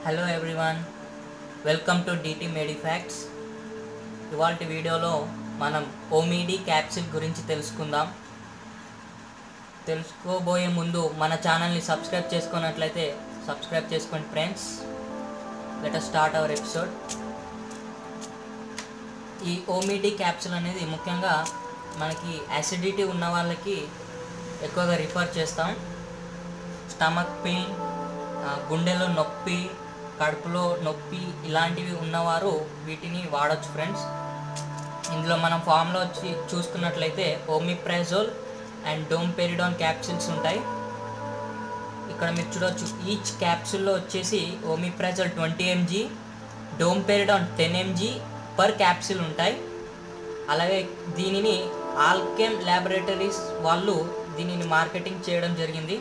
hello everyone welcome to DT Medifacts ఇవాళ వీడియోలో మనం ఓమిడి క్యాప్సిల్ గురించి తెలుసుకుందాం తెలుసుకోబోయే ముందు మన ఛానల్ని సబ్స్క్రైబ్ చేసుకున్నట్లయితే సబ్స్క్రైబ్ చేసుకోండి friends let start our episode ఈ ఓమిడి క్యాప్సిల్ అనేది ముఖ్యంగా మనకి యాసిడిటీ ఉన్న వాళ్ళకి ఎక్కువగా రిఫర్ చేస్తాం స్టమక్ పెయిన్ ఆ, గుండెలో నొప్పి కడుపులో నొప్పి ఇలాంటివి ఉన్నవారు వీటిని వాడొచ్చు ఫ్రెండ్స్ ఇందులో మనం ఫామ్లో వచ్చి చూసుకున్నట్లయితే ఓమిప్రైజోల్ అండ్ డోంపెరిడాన్ క్యాప్సిల్స్ ఉంటాయి ఇక్కడ మీరు చూడొచ్చు ఈచ్ క్యాప్సూల్లో వచ్చేసి omeprazole twenty mg domperidone ten mg per capsule ఉంటాయి అలాగే దీనిని ఆల్కెమ్ ల్యాబొరేటరీస్ వాళ్ళు దీనిని మార్కెటింగ్ చేయడం జరిగింది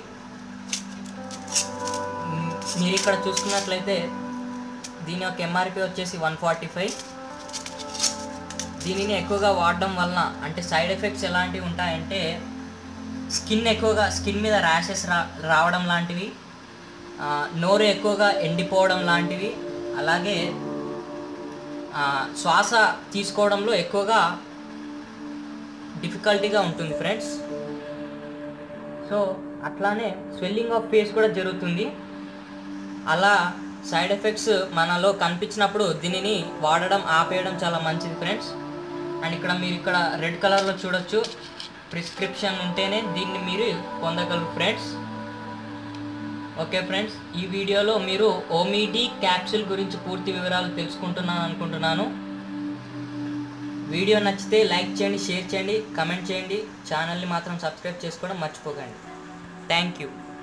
మ్, మీరు ఇక్కడ చూసుకున్నట్లయితే దీని యొక్క ఎంఆర్పి వచ్చేసి వన్ ఫార్టీ ఫైవ్ దీనిని ఎక్కువగా వాడడం వలన అంటే సైడ్ ఎఫెక్ట్స్ ఎలాంటివి ఉంటాయంటే స్కిన్ ఎక్కువగా స్కిన్ మీద ర్యాషెస్ రా రావడం లాంటివి ఆ, నోరు ఎక్కువగా ఎండిపోవడం లాంటివి అలాగే ఆ, శ్వాస తీసుకోవడంలో ఎక్కువగా డిఫికల్టీగా ఉంటుంది ఫ్రెండ్స్ సో అట్లానే స్వెల్లింగ్ ఆఫ్ ఫేస్ కూడా జరుగుతుంది అలా సైడ్ ఎఫెక్ట్స్ మనలో కనిపించినప్పుడు దీనిని వాడడం ఆపేయడం చాలా మంచిది ఫ్రెండ్స్ అండ్ ఇక్కడ మీరు ఇక్కడ రెడ్ కలర్లో చూడొచ్చు ప్రిస్క్రిప్షన్ ఉంటేనే దీన్ని మీరు పొందగలరు ఫ్రెండ్స్ ఓకే ఫ్రెండ్స్ ఈ వీడియోలో మీరు ఓమిడి క్యాప్సిల్ గురించి పూర్తి వివరాలు తెలుసుకుంటున్నాను అనుకుంటున్నాను వీడియో నచ్చితే లైక్ చేయండి షేర్ చేయండి కమెంట్ చేయండి ఛానల్ని మాత్రం సబ్స్క్రైబ్ చేసుకోవడం మర్చిపోకండి థ్యాంక్ యూ